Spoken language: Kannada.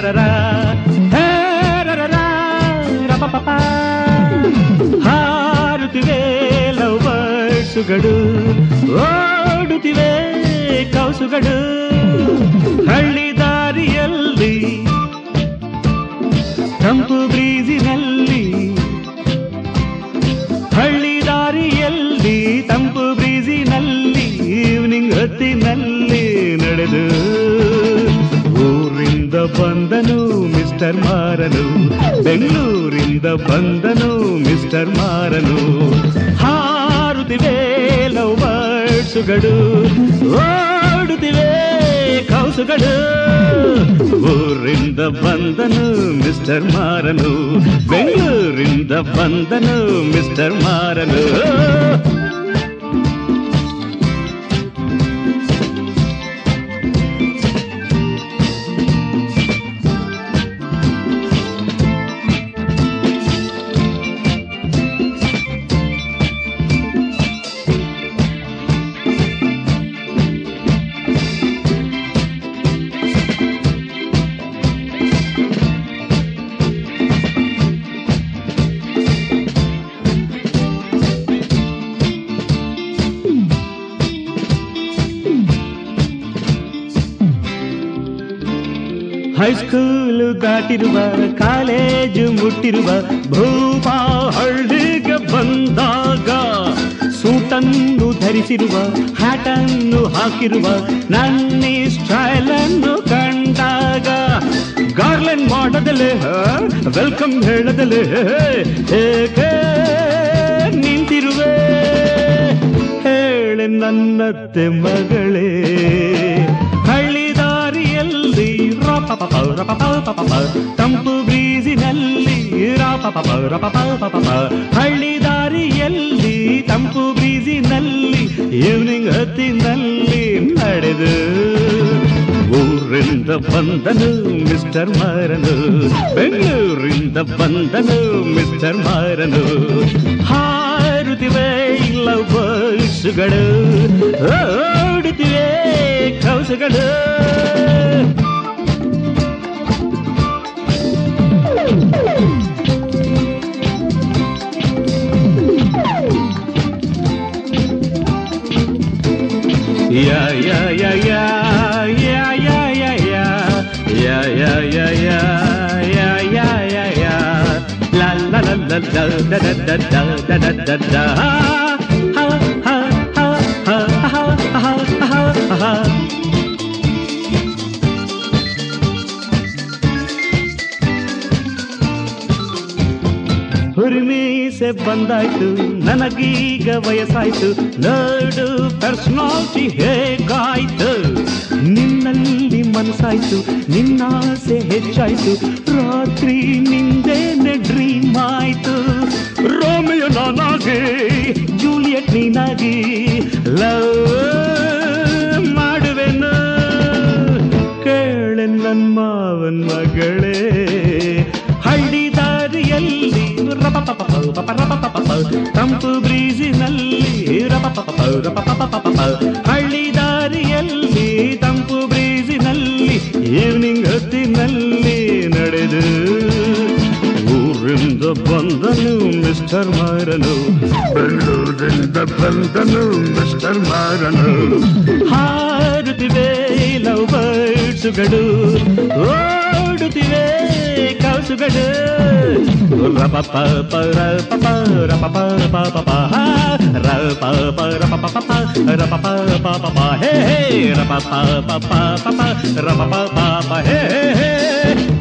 ರರರ, ಹೇ ರರರ, ರಪಪಪ. ಹಾರುತ್ತಿವೆ ಲವ್ ಬರ್ಡ್ಸುಗಳು ಓಡುತ್ತಿವೆ ಕೌಸುಗಳು ಹಳ್ಳಿ ದಾರಿಯಲ್ಲಿ ತಂಪು ಬ್ರೀಜಿನಲ್ಲಿ ಹಳ್ಳಿ ದಾರಿಯಲ್ಲಿ ತಂಪು ಬ್ರೀಜಿನಲ್ಲಿ ಈವ್ನಿಂಗ್ ಹೊತ್ತಿನಲ್ಲಿ ನಡೆದು ಊರಿಂದ ಬಂದನು ಮಿಸ್ಟರ್ ಮಾರನು ಬೆಂಗಳೂರಿಂದ ಬಂದನು ಮಿಸ್ಟರ್ ಮಾರನು ಹಾರುತ್ತಿವೆ ಲವ್ ಬರ್ಡ್ಸುಗಳು ಓಡುತ್ತಿವೆ ಕೌಸುಗಳು ಊರಿಂದ ಬಂದನು ಮಿಸ್ಟರ್ ಮಾರನು ಬೆಂಗಳೂರಿಂದ ಬಂದನು ಮಿಸ್ಟರ್ ಮಾರನು ಹೈಸ್ಕೂಲು ದಾಟಿರುವ ಕಾಲೇಜು ಮುಟ್ಟಿರುವ ಭೂಪ ಹಳ್ಳಿಗೆ ಬಂದಾಗ ಸೂಟನ್ನು ಧರಿಸಿರುವ ಹ್ಯಾಟನ್ನು ಹಾಕಿರುವ ನನ್ನ ಸ್ಟೈಲ್ ಅನ್ನು ಕಂಡಾಗ ಗಾರ್ಲೆಂಡ್ ಮಾಡದಲೆ ವೆಲ್ಕಮ್ ಹೇಳದಲೆ ಹೇಗೆ ನಿಂತಿರುವೆ ಹೇಳೆ ನನ್ನತ್ತೆ ಮಗಳೇ ಹಳ್ಳಿ ದಾರಿಯಲ್ಲಿ ರಾಪಪ ರಪಪ ತಂಪು ಬ್ರೀಜಿನಲ್ಲಿ ರಾಪಪ ರಪಪ ಹಳ್ಳಿ ದಾರಿಯಲ್ಲಿ ತಂಪು ಬ್ರೀಜಿನಲ್ಲಿ ಈವ್ನಿಂಗ್ ಹೊತ್ತಿನಲ್ಲಿ ನಡೆದು ಊರಿಂದ ಬಂದನು ಮಿಸ್ಟರ್ ಮಾರನು ಬೆಂಗಳೂರಿಂದ ಬಂದನು ಮಿಸ್ಟರ್ ಮಾರನು ಹಾರುತ್ತಿವೆ ಲವ್ ಬರ್ಡ್ಸ್ಗಳು ಓಡುತ್ತಿವೆ ಕೌಸುಗಳು ಯಾ ಯಾ ಯಾ ಯಾ ಯಾ ಯಾ ಯಾ ಯಾ ಯಾ ಯಾ ಯಾ ಯಾ ಯಾ ಯಾ ಯಾ ಯಾ la la la la da da da da da da da da da ha ha ha ha ha ha ha ha ha ಹುರಿಮೀಸೆ ಬಂದಾಯ್ತು ನನಗೀಗ ವಯಸ್ಸಾಯ್ತು ನೋಡು ಪರ್ಸನಾಲಿಟಿ ಹೇಗಾಯ್ತು ನಿನ್ನಲ್ಲಿ ಮನಸ್ಸಾಯ್ತು ನಿನ್ನಾಸೆ ಹೆಚ್ಚಾಯ್ತು ರಾತ್ರಿ ನಿಂದೇನೆ ಡ್ರೀಮ್ ಆಯ್ತು ರೋಮಿಯೋ ನಾನಾಗಿ ಜೂಲಿಯಟ್ ನೀನಾಗಿ ಲವ್ ಮಾಡುವೆನು ಕೇಳೆ ನನ್ ಮಾವನ್ ಮಗಳೇ ಹಳ್ಳಿ ದಾರಿಯಲ್ಲಿ ರಪಪಪ ರಪಪಪ ತಂಪು ಬ್ರೀಜಿನಲ್ಲಿ ರಪಪಪ ರಪಪಪ ಹಳ್ಳಿ ದಾರಿಯಲ್ಲಿ ತಂಪು ಬ್ರೀಜಿನಲ್ಲಿ ಈವ್ನಿಂಗ್ ಹೊತ್ತಿನಲ್ಲಿ ನಡೆದು ಊರಿಂದ ಬಂದನು ಮಿಸ್ಟರ್ ಮಾರನು ಬೆಂಗಳೂರಿಂದ ಬಂದನು ಮಿಸ್ಟರ್ ಮಾರನು ಹಾರುತ್ತಿವೆ ಲವ್ ಬರ್ಡ್ಸುಗಳು ಓಡುತ್ತಿವೆ ಕೌಸುಗಳು ರಪಪ ರಪಪ ರಪಪ ಪಪ ರಪ ರಪಪ ರಪಪ ಪಪ ಹೇ ಹೇ ರಪಪ ಪಪ ಪಪ ರಪಪ ಪಪ ಹೇ ಹೇ